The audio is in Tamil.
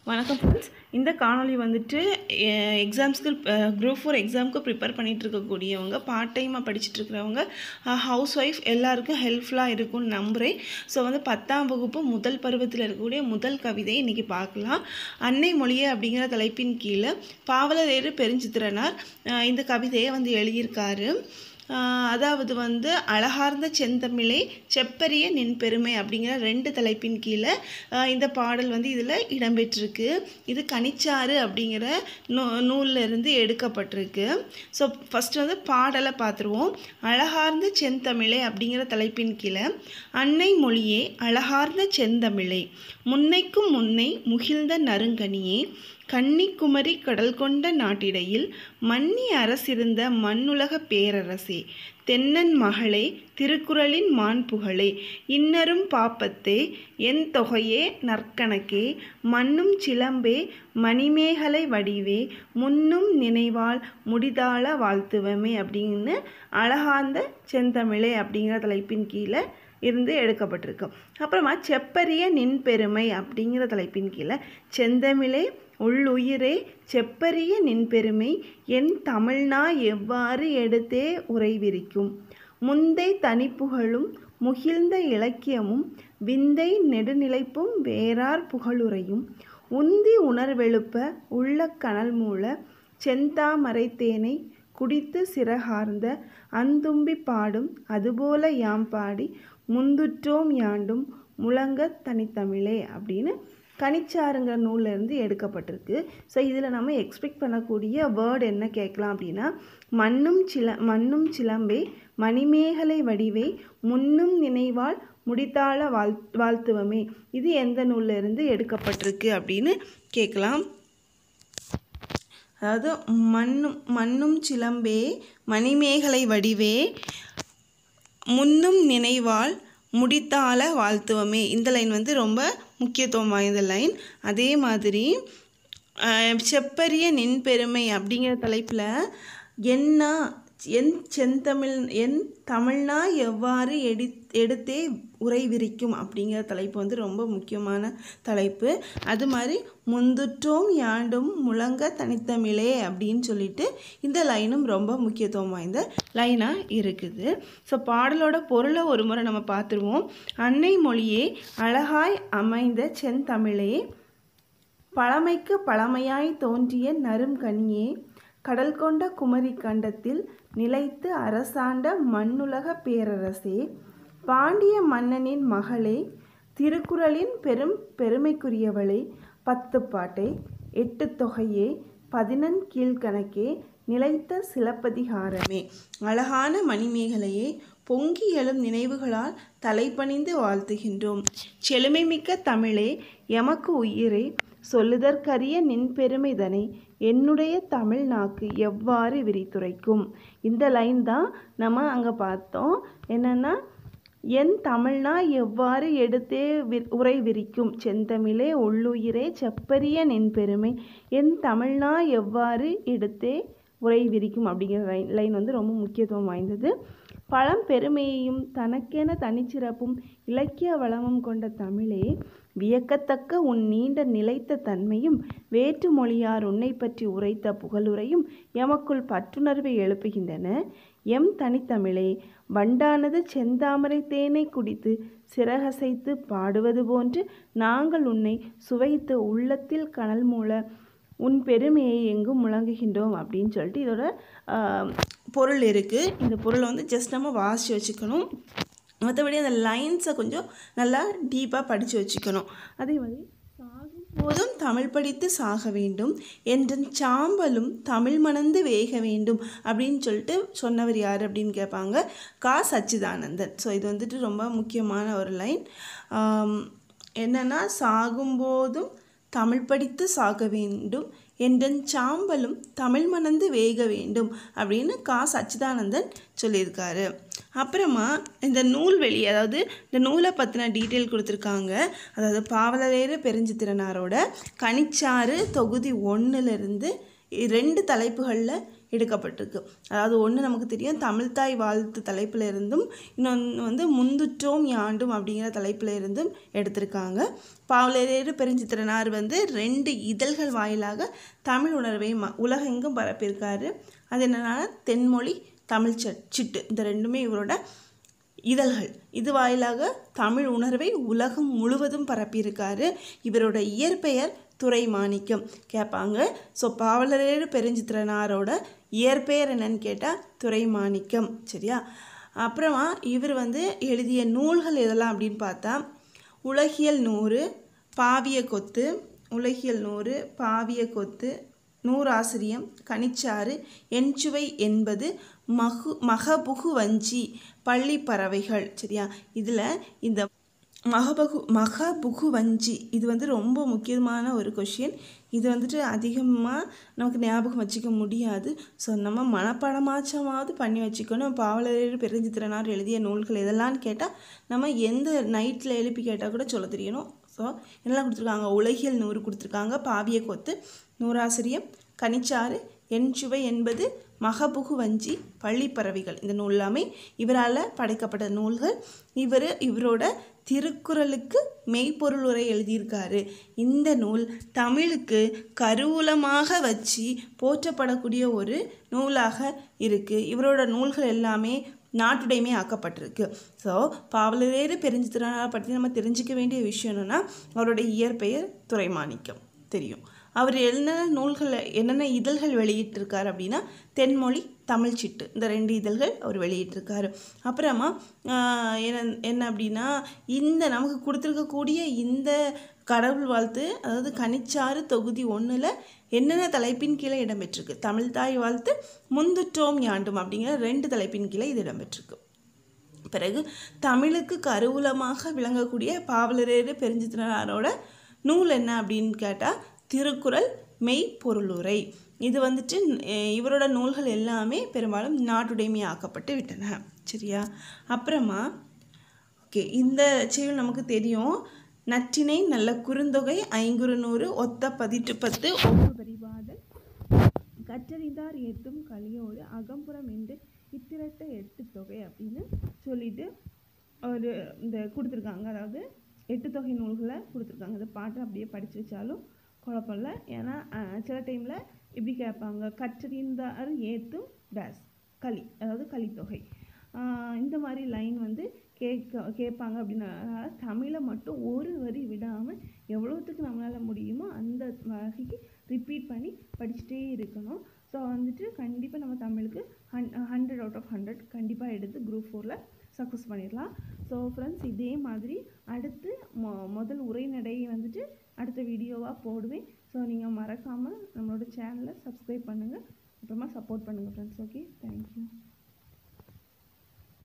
வணக்கம் ஃப்ரெண்ட்ஸ் இந்த காணொளி வந்துட்டு எக்ஸாம்ஸ்க்கு குரூப் ஃபோர் எக்ஸாமுக்கு ப்ரிப்பேர் பண்ணிட்டு இருக்கக்கூடியவங்க பார்ட் டைமாக படிச்சுட்டு இருக்கிறவங்க ஹவுஸ் ஒய்ஃப் எல்லாருக்கும் ஹெல்ப்ஃபுல்லாக இருக்கும்னு நம்புகிறேன் ஸோ வந்து பத்தாம் வகுப்பு முதல் பருவத்தில் இருக்கக்கூடிய முதல் கவிதை இன்றைக்கி பார்க்கலாம் அன்னை மொழியே அப்படிங்கிற தலைப்பின் கீழே பாவலரேறு பெருஞ்சித்திரனார் அஹ் இந்த கவிதையை வந்து எழுதியிருக்காரு ஆஹ் அதாவது வந்து அழகார்ந்த செந்தமிழே செப்பரிய நின் பெருமை அப்படிங்கிற ரெண்டு தலைப்பின் கீழே ஆஹ் இந்த பாடல் வந்து இதில் இடம்பெற்றிருக்கு இது கனிச்சாறு அப்படிங்கிற நூ நூல்ல இருந்து எடுக்கப்பட்டிருக்கு ஸோ ஃபஸ்ட்டு வந்து பாடலை பார்த்துருவோம் அழகார்ந்த செந்தமிழே அப்படிங்கிற தலைப்பின் கீழே அன்னை மொழியே அழகார்ந்த செந்தமிழே முன்னைக்கும் முன்னை முகிழ்ந்த நறுங்கனியே கன்னிக்குமரி கடல் கொண்ட நாட்டிடையில் மன்னி அரசிருந்த மண்ணுலக பேரரசே தென்னன் மகளே திருக்குறளின் மாண்புகளே இன்னரும் பாப்பத்தே என் தொகையே நற்கணக்கே மண்ணும் சிலம்பே மணிமேகலை வடிவே முன்னும் நினைவால் முடிதாள வாழ்த்துவமே அப்படின்னு அழகாந்த செந்தமிழே அப்படிங்கிற தலைப்பின் கீழே இருந்து எடுக்கப்பட்டிருக்கு அப்புறமா செப்பரிய நின் பெருமை அப்படிங்கிற தலைப்பின் கீழே செந்தமிழே உள்ளுயிரே செப்பரிய நின் பெருமை என் தமிழ்னா எவ்வாறு எடுத்தே உறைவிரிக்கும் முந்தை தனிப்புகழும் முகிழ்ந்த இலக்கியமும் விந்தை நெடுநிலைப்பும் வேறார் புகழுரையும் உந்தி உணர்வெழுப்ப உள்ள கனல் மூல செந்தாமரை தேனை குடித்து சிறகார்ந்த அந்தும்பி பாடும் அதுபோல யாம் பாடி முந்துற்றோம் யாண்டும் முழங்க தனித்தமிழே அப்படின்னு கனிச்சாருங்கிற நூல்லேருந்து எடுக்கப்பட்டிருக்கு ஸோ இதில் நம்ம எக்ஸ்பெக்ட் பண்ணக்கூடிய வேர்டு என்ன கேட்கலாம் அப்படின்னா மண்ணும் சில மண்ணும் சிலம்பே மணிமேகலை வடிவே முன்னும் நினைவால் முடித்தாள வாழ் வாழ்த்துவமே இது எந்த நூல்ல இருந்து எடுக்கப்பட்டிருக்கு அப்படின்னு கேட்கலாம் அதாவது மண்ணும் மண்ணும் சிலம்பே மணிமேகலை வடிவே முன்னும் நினைவால் முடித்தால வாழ்த்துவமே இந்த லைன் வந்து ரொம்ப முக்கியத்துவம் வாய்ந்த லைன் அதே மாதிரி அஹ், செப்பரிய நின் பெருமை அப்படிங்கிற தலைப்பில் என்ன என் செந்தமிழ் என் தமிழ்னா எவ்வாறு எடி எடுத்தே உரை விரிக்கும் அப்படிங்கிற தலைப்பு வந்து ரொம்ப முக்கியமான தலைப்பு அது மாதிரி முந்துற்றோம் யாண்டும் முழங்க தனித்தமிழே அப்படின்னு சொல்லிட்டு இந்த லைனும் ரொம்ப முக்கியத்துவம் வாய்ந்த லைனாக இருக்குது ஸோ பாடலோட பொருளை ஒரு முறை நம்ம பார்த்துருவோம் அன்னை மொழியே அழகாய் அமைந்த செந்தமிழே பழமைக்கு பழமையாய் தோன்றிய நறுங்கனியே கடல் கொண்ட குமரி கண்டத்தில் நிலைத்து அரசாண்ட மண்ணுலக பேரரசே பாண்டிய மன்னனின் மகளே திருக்குறளின் பெரும் பெருமைக்குரியவளே பத்து பாட்டே எட்டு தொகையே பதினெண் கீழ்கணக்கே நிலைத்த சிலப்பதிகாரமே அழகான மணிமேகலையே பொங்கி எழும் நினைவுகளால் தலைபணிந்து வாழ்த்துகின்றோம் செழுமைமிக்க தமிழே எமக்கு உயிரே சொல்லுதற்கரிய நின் பெருமைதனை என்னுடைய தமிழ் நாக்கு எவ்வாறு விரித்துரைக்கும் இந்த லைன் தான் நம்ம அங்கே பார்த்தோம் என்னென்னா என் தமிழ்னா எவ்வாறு எடுத்தே வி உரை விரிக்கும் செந்தமிழே உள்ளுயிரே செப்பரிய நின் பெருமை என் தமிழ்னா எவ்வாறு எடுத்தே உரை விரிக்கும் அப்படிங்கிற லைன் லைன் வந்து ரொம்ப முக்கியத்துவம் வாய்ந்தது பழம் பெருமையையும் தனக்கென தனிச்சிறப்பும் இலக்கிய வளமும் கொண்ட தமிழே வியக்கத்தக்க உன் நீண்ட நிலைத்த தன்மையும் வேற்று மொழியார் உன்னை பற்றி உரைத்த புகழுரையும் எமக்குள் பற்றுணர்வை எழுப்புகின்றன எம் தனித்தமிழே வண்டானது செந்தாமரை தேனை குடித்து சிறகசைத்து பாடுவது போன்று நாங்கள் உன்னை சுவைத்து உள்ளத்தில் கனல் மூல உன் பெருமையை எங்கும் முழங்குகின்றோம் அப்படின்னு சொல்லிட்டு இதோட ஆஹ், பொருள் இருக்குது இந்த பொருளை வந்து ஜஸ்ட் நம்ம வாசித்து வச்சுக்கணும் மற்றபடி அந்த லைன்ஸை கொஞ்சம் நல்லா டீப்பாக படித்து வச்சுக்கணும் அதே மாதிரி சாகும் போதும் தமிழ் படித்து சாக வேண்டும் என்ற சாம்பலும் தமிழ் மணந்து வேக வேண்டும் அப்படின்னு சொல்லிட்டு சொன்னவர் யார் அப்படின்னு கேட்பாங்க கா சச்சிதானந்தன் ஸோ இது வந்துட்டு ரொம்ப முக்கியமான ஒரு லைன் என்னென்னா சாகும்போதும் தமிழ் படித்து சாக வேண்டும் என்றன் சாம்பலும் தமிழ் மணந்து வேக வேண்டும் அப்படின்னு கா சச்சிதானந்தன் சொல்லியிருக்காரு அப்புறமா இந்த நூல்வெளி அதாவது இந்த நூலை பற்றின டீட்டெயில் கொடுத்துருக்காங்க அதாவது பாவலரேறு பெருஞ்சித்திரனாரோட கனிச்சாறு தொகுதி ஒன்றுலேருந்து ரெண்டு தலைப்புகளில் எடுக்கப்பட்டிருக்கு அதாவது ஒன்று நமக்கு தெரியும் தமிழ்தாய் வாழ்த்து தலைப்பில் இருந்தும் இன்னொன்று வந்து முந்துற்றோம் யாண்டும் அப்படிங்கிற தலைப்பில் இருந்தும் எடுத்திருக்காங்க பாவலரேறு பெருஞ்சித்திரனார் வந்து ரெண்டு இதழ்கள் வாயிலாக தமிழ் உணர்வை ம உலகெங்கும் பரப்பியிருக்காரு அது என்னன்னா தென்மொழி தமிழ் சட் சிட்டு இந்த ரெண்டுமே இவரோட இதழ்கள் இது வாயிலாக தமிழ் உணர்வை உலகம் முழுவதும் பரப்பியிருக்காரு இவரோட இயற்பெயர் துரை மாணிக்கம் கேட்பாங்க ஸோ பாவலரேறு பெருஞ்சித்திரனாரோட இயற்பெயர் என்னன்னு கேட்டால் துரை மாணிக்கம் சரியா அப்புறமா இவர் வந்து எழுதிய நூல்கள் எதெல்லாம் அப்படின்னு பார்த்தா உலகியல் நூறு பாவிய கொத்து உலகியல் நூறு பாவிய கொத்து நூறாசிரியம் கனிச்சாறு என்சுவை என்பது மகு மகபுகு வஞ்சி பள்ளி பறவைகள் சரியா இதில் இந்த மகபகு மகபுகு வஞ்சி இது வந்து ரொம்ப முக்கியமான ஒரு கொஷின் இது வந்துட்டு அதிகமாக நமக்கு ஞாபகம் வச்சுக்க முடியாது ஸோ நம்ம மனப்பாடமாச்சமாவது பண்ணி வச்சுக்கணும் பாவலரேறு பெருஞ்சித்திரனார் எழுதிய நூல்கள் எதெல்லாம்னு கேட்டால் நம்ம எந்த நைட்டில் எழுப்பி கேட்டால் கூட சொல்ல தெரியணும் ஸோ என்னெல்லாம் கொடுத்துருக்காங்க உலகியல் நூறு கொடுத்துருக்காங்க பாவிய கொத்து நூறாசிரியம் கனிச்சாறு என் சுவை என்பது மகபுகு வஞ்சி பள்ளிப்பறவைகள் இந்த நூல் எல்லாமே இவரால் படைக்கப்பட்ட நூல்கள் இவர் இவரோட திருக்குறளுக்கு மெய்ப்பொருள் உரை எழுதியிருக்காரு இந்த நூல் தமிழுக்கு கருவூலமாக வச்சு போற்றப்படக்கூடிய ஒரு நூலாக இருக்குது இவரோட நூல்கள் எல்லாமே நாட்டுடைமை ஆக்கப்பட்டிருக்கு ஸோ பாவலரேறு பெருஞ்சித்திரனார் பற்றி நம்ம தெரிஞ்சுக்க வேண்டிய விஷயம் என்னென்னா அவரோட இயற்பெயர் துரைமாணிக்கம் தெரியும் அவர் என்னென்ன நூல்கள் என்னென்ன இதழ்கள் வெளியிட்டிருக்காரு அப்படின்னா தென்மொழி தமிழ் சிட்டு இந்த ரெண்டு இதழ்கள் அவர் வெளியிட்டிருக்காரு அப்புறமா ஆஹ், என்ன என்ன அப்படின்னா இந்த நமக்கு கொடுத்துருக்கக்கூடிய இந்த கடவுள் வாழ்த்து அதாவது கனிச்சாறு தொகுதி ஒன்றில் என்னென்ன தலைப்பின் கீழே இடம்பெற்றிருக்கு தமிழ் தாய் வாழ்த்து முந்துற்றோம் யாண்டும் அப்படிங்கிற ரெண்டு தலைப்பின் கீழே இது இடம்பெற்றிருக்கு பிறகு தமிழுக்கு கருவூலமாக விளங்கக்கூடிய பாவலரேறு பெருஞ்சித்திரனாரோட நூல் என்ன அப்படின்னு கேட்டால் திருக்குறள் மெய் பொருளுரை இது வந்துட்டு அஹ், இவரோட நூல்கள் எல்லாமே பெரும்பாலும் நாட்டுடைமையாக்கப்பட்டு விட்டன சரியா அப்புறமா ஓகே இந்த செயல் நமக்கு தெரியும் நற்றினை நல்ல குறுந்தொகை ஐங்குறு நூறு ஒத்த பதிட்டு பத்து ஒன்று பரிபாதல் கற்றறிந்தார் ஏத்தும் கலியோடு அகம்புறம் என்று இத்திரட்ட எட்டு தொகை அப்படின்னு சொல்லிட்டு ஒரு இந்த கொடுத்துருக்காங்க அதாவது எட்டு தொகை நூல்களை கொடுத்துருக்காங்க இந்த பாட்டை அப்படியே படித்து வச்சாலும் குழப்பம் இல்லை ஏன்னா அஹ், சில டைமில் இப்படி கேட்பாங்க கற்றறிந்தார் ஏத்தும் டேஸ் களி அதாவது கலித்தொகை ஆஹ் இந்த மாதிரி லைன் வந்து கேட்க கேட்பாங்க அப்படின்னா தமிழை மட்டும் ஒரு வரி விடாமல் எவ்வளோத்துக்கு நம்மளால் முடியுமோ அந்த வகைக்கு ரிப்பீட் பண்ணி படிச்சுட்டே இருக்கணும் ஸோ வந்துட்டு கண்டிப்பாக நம்ம தமிழுக்கு ஹன் ஹண்ட்ரட் அவுட் ஆஃப் ஹண்ட்ரட் கண்டிப்பாக எடுத்து குரூப் ஃபோரில் சக்ஸஸ் பண்ணிடலாம் ஸோ ஃப்ரெண்ட்ஸ் இதே மாதிரி அடுத்து மொ முதல் உரைநடை வந்துட்டு அடுத்த வீடியோவாக போடுவேன் ஸோ நீங்கள் மறக்காமல் நம்மளோட சேனலை சப்ஸ்கிரைப் பண்ணுங்கள் அப்புறமா சப்போர்ட் பண்ணுங்கள் ஃப்ரெண்ட்ஸ் ஓகே